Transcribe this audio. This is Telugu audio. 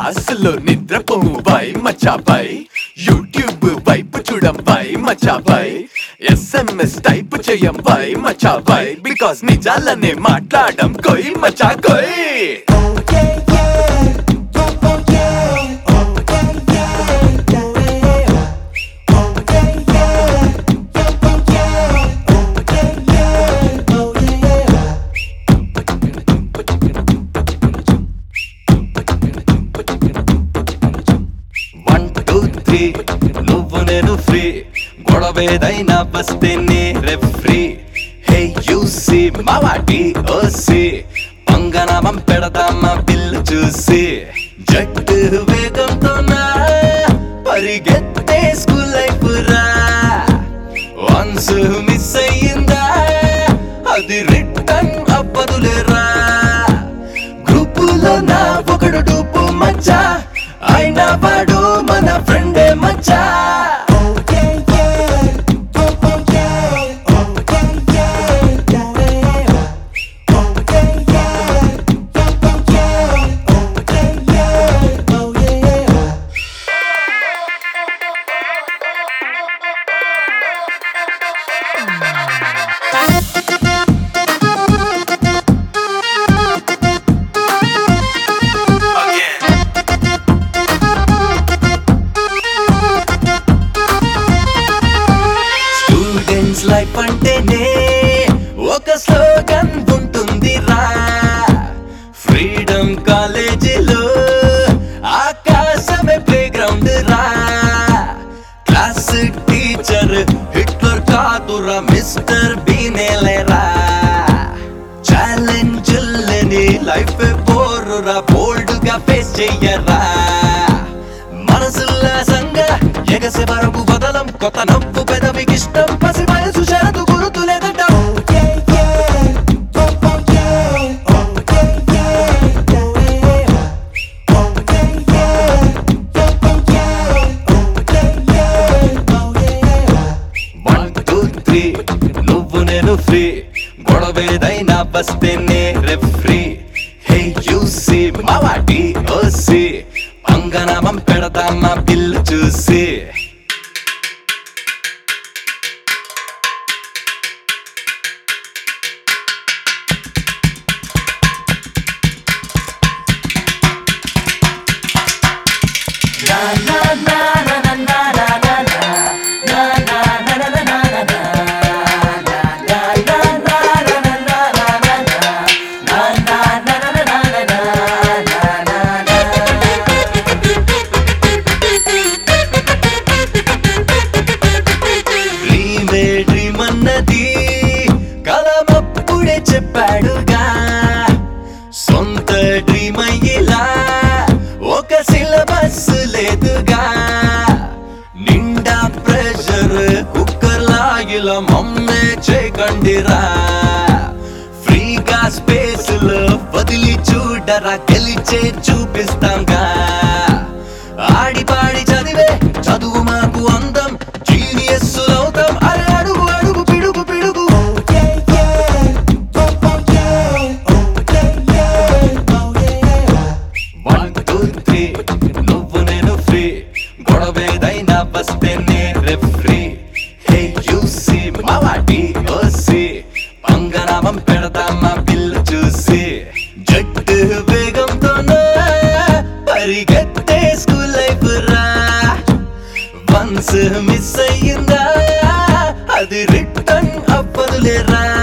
క్లాసులో నిద్రపోము వై మచాపై యూట్యూబ్ వైపు చూడం వై మచాపై ఎస్ఎంఎస్ టైప్ చేయం వై మచాపై బికాస్ నిజాలనే మాట్లాడడం కొయ్ మచా కొయ్ వన్ టూ త్రీ నువ్వు నేను ఫ్రీ గొడవేదైనా వస్తే నే రెఫ్రీ హే యూసి మావాటి ఓసి పంగనామం పెడతామా బిల్లు చూసి జట్టు వేగంతో నా పరిగెత్తే స్కూల్ లైఫ్ రా వన్స్ మిస్ అయ్యిందా అది రిటర్న్ అవ్వదులేరా గ్రూపులో నా ఒకడు డూపు మచ్చా అయినా వాడు మన ఫ్రెండే మచ్చా స్టూడెంట్స్ లైఫ్ అంటేనే ఒక స్లోగన్ ఉంటుంది రా ఫ్రీడమ్ కాలేజీలో ఆకాశమే ప్లే గ్రౌండ్ రా క్లాస్ టీచర్ హిట్లర్ కాదురా మిస్టర్ బీనేలేరా ఛాలెంజ్ లేని లైఫ్ బోరురా బోల్డ్ గా ఫేస్ చెయ్యరా మనసుల్లాసంగా ఎగసే వరకు బదలం కొత్త నవ్వు పెదవికి ఇష్టం పసి వయసు షరతు గురుతు లేదట వన్ టూ త్రీ నువ్వు నేను ఫ్రీ గొడవేదైనా వస్తే నే రెఫ్రీ హే యూసి మావాటి ఓసి అంగనామం పెడతామా బిల్లు చూసి డ్రీమే డ్రీమ్ అన్నది కలమప్పుడే చెప్పాడుగా సొంత డ్రీమ్ అయ్యేలా ఒక సిలబస్ లేదుగా నిండా ప్రెషర్ కుక్కర్ లాగిలా మమ్మే చేయకండిరా ఫ్రీగా స్పేస్ లో వదిలి చూడరా గెలిచే చూపిస్తాంగా ఆడి పాడి చదివే చదువు మాకు అందం జీనియస్ అవుతాం అరే అడుగు అడుగు పిడుగు పిడుగు వన్ టూ త్రీ నువ్వు నేను ఫ్రీ గొడవేదైనా వస్తే నే రెఫ్రీ హే యూసి మావాటి ఓసి పంగనామం పెడతామా బిల్లు చూసి జట్టు వేగంతో పరిగెత్తే స్కూల్ లైఫ్ రా వన్స్ మిస్ అయ్యిందా అది రిటర్న్ అవ్వదులేరా